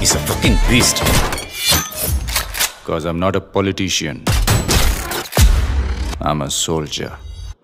He's a fucking beast. Because I'm not a politician. I'm a soldier.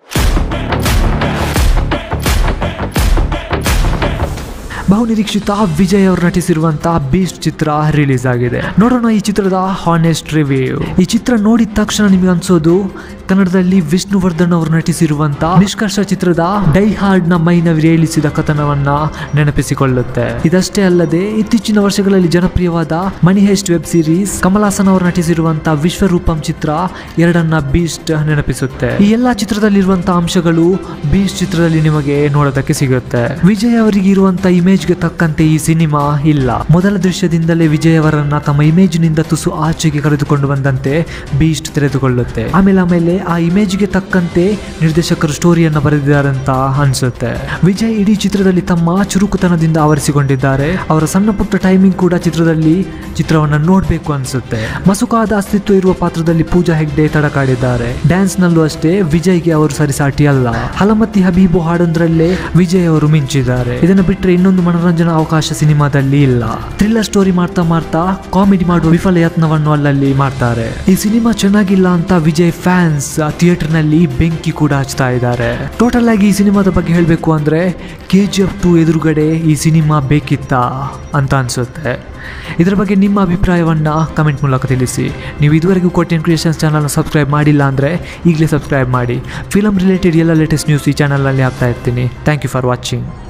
ಬಹುನಿರೀಕ್ಷಿತ ವಿಜಯ್ ಅವರು ನಟಿಸಿರುವಂತಹ beast ಚಿತ್ರ release ಆಗಿದೆ ನೋಡೋಣ ಈ ಚಿತ್ರದ ಹಾನೆಸ್ಟ್ ರಿವ್ಯೂ ಈ ಚಿತ್ರ ನೋಡಿದ ತಕ್ಷಣ ನಿಮಗೆ ಅನ್ಸೋದು ಕನ್ನಡದಲ್ಲಿ ವಿಷ್ಣುವರ್ಧನ್ ಅವರು ನಟಿಸಿರುವಂತ ನಿಷ್ಕರ್ಷ ಚಿತ್ರದ ಡೈ ಹಾರ್ಡ್ ನ ಮೈನವಿರೇಳಿಸಿದ ಕಥನವನ್ನ ನೆನಪಿಸಿಕೊಳ್ಳುತ್ತೆ ಇದಷ್ಟೇ ಅಲ್ಲದೆ ಇತ್ತೀಚಿನ ವರ್ಷಗಳಲ್ಲಿ ಜನಪ್ರಿಯವಾದ Money Heist web series Kamal Haasan ಅವರು ನಟಿಸಿರುವಂತ ವಿಶ್ವರೂಪಂ ಚಿತ್ರ ಎರಡನ್ನ ಬೀಸ್ಟ್ ನೆನಪಿಸುತ್ತೆ ಈ ಎಲ್ಲಾ ಚಿತ್ರದಲ್ಲಿರುವಂತಹ ಅಂಶಗಳು ಬೀಸ್ಟ್ ಚಿತ್ರದಲ್ಲಿ ನಿಮಗೆ ನೋಡೋದಕ್ಕೆ ಸಿಗುತ್ತೆ ವಿಜಯ್ ಅವರಿಗೆ ಇರುವಂತ ಇಮೇಜ್ಗೆ ತಕ್ಕಂತೆ ಈ ಸಿನಿಮಾ ಇಲ್ಲ ಮೊದಲ ದೃಶ್ಯದಿಂದಲೇ ವಿಜಯ್ ಅವರನ್ನ ತಮ್ಮ ಇಮೇಜ್ನಿಂದ ತುಸು ಆಚೆಗೆ ಕರೆದುಕೊಂಡು ಬಂದಂತೆ ಬೀಸ್ಟ್ ತೆರೆದುಕೊಳ್ಳುತ್ತೆ ಆಮೇಲೆ ಆಮೇಲೆ ಆ ಇಮೇಜ್ಗೆ ತಕ್ಕಂತೆ ನಿರ್ದೇಶಕರು ಸ್ಟೋರಿಯನ್ನ ಬರೆದಿದ್ದಾರಂತ ಅನ್ಸುತ್ತೆ ವಿಜಯ್ ಇಡೀ ಚಿತ್ರದಲ್ಲಿ ತಮ್ಮ ಚುರುಕುತನದಿಂದ ಆವರಿಸಿಕೊಂಡಿದ್ದಾರೆ ಅವರ ಸಣ್ಣ ಪುಟ್ಟ ಟೈಮಿಂಗ್ ಕೂಡ ಚಿತ್ರದಲ್ಲಿ ಚಿತ್ರವನ್ನ ನೋಡ್ಬೇಕು ಅನ್ಸುತ್ತೆ ಮಸುಕಾದ ಅಸ್ತಿತ್ವ ಇರುವ ಪಾತ್ರದಲ್ಲಿ ಪೂಜಾ ಹೆಗ್ಡೆ ತಡಕಾಡಿದ್ದಾರೆ ಡ್ಯಾನ್ಸ್ ನಲ್ಲೂ ಅಷ್ಟೇ ವಿಜಯ್ಗೆ ಅವರು ಸರಿಸಾಟಿ ಅಲ್ಲ ಹಲಮತಿ ಹಬೀಬು ಹಾಡೊಂದರಲ್ಲೇ ವಿಜಯ್ ಅವರು ಮಿಂಚಿದ್ದಾರೆ ಇದನ್ನು ಬಿಟ್ಟರೆ ಇನ್ನೊಂದು ಮನೋರಂಜನಾ ಅವಕಾಶ ಸಿನಿಮಾದಲ್ಲಿ ಇಲ್ಲ ಥ್ರಿಲ್ಲರ್ ಸ್ಟೋರಿ ಮಾಡ್ತಾ ಮಾಡ್ತಾ ಕಾಮಿಡಿ ಮಾಡುವ ವಿಫಲ ಯತ್ನವನ್ನು ಅಲ್ಲಲ್ಲಿ ಮಾಡ್ತಾರೆ ಈ ಸಿನಿಮಾ ಚೆನ್ನಾಗಿಲ್ಲ ಅಂತ ವಿಜಯ್ ಫ್ಯಾನ್ಸ್ ಥಿಯೇಟರ್ ನಲ್ಲಿ ಬೆಂಕಿ ಕೂಡ ಹಚ್ತಾ ಇದ್ದಾರೆ ಟೋಟಲ್ ಆಗಿ ಈ ಸಿನಿಮಾದ ಬಗ್ಗೆ ಹೇಳಬೇಕು ಅಂದ್ರೆ ಕೆ ಜಿ ಎಫ್ ಟು ಎದುರುಗಡೆ ಈ ಸಿನಿಮಾ ಬೇಕಿತ್ತಾ ಅಂತ ಅನ್ಸುತ್ತೆ ಇದರ ಬಗ್ಗೆ ನಿಮ್ಮ ಅಭಿಪ್ರಾಯವನ್ನ ಕಮೆಂಟ್ ಮೂಲಕ ತಿಳಿಸಿ ನೀವು ಇದುವರೆಗೂ ಕೋಟೆನ್ ಕ್ರಿಯೇಷನ್ಸ್ ಚಾನಲ್ನ ಸಬ್ಸ್ಕ್ರೈಬ್ ಮಾಡಿಲ್ಲ ಅಂದರೆ ಈಗಲೇ ಸಬ್ಸ್ಕ್ರೈಬ್ ಮಾಡಿ ಫಿಲಮ್ ರಿಲೇಟೆಡ್ ಎಲ್ಲ ಲೇಟೆಸ್ಟ್ ನ್ಯೂಸ್ ಈ ಚಾನಲ್ನಲ್ಲಿ ಹಾಕ್ತಾ ಇರ್ತೀನಿ ಥ್ಯಾಂಕ್ ಯು ಫಾರ್ ವಾಚಿಂಗ್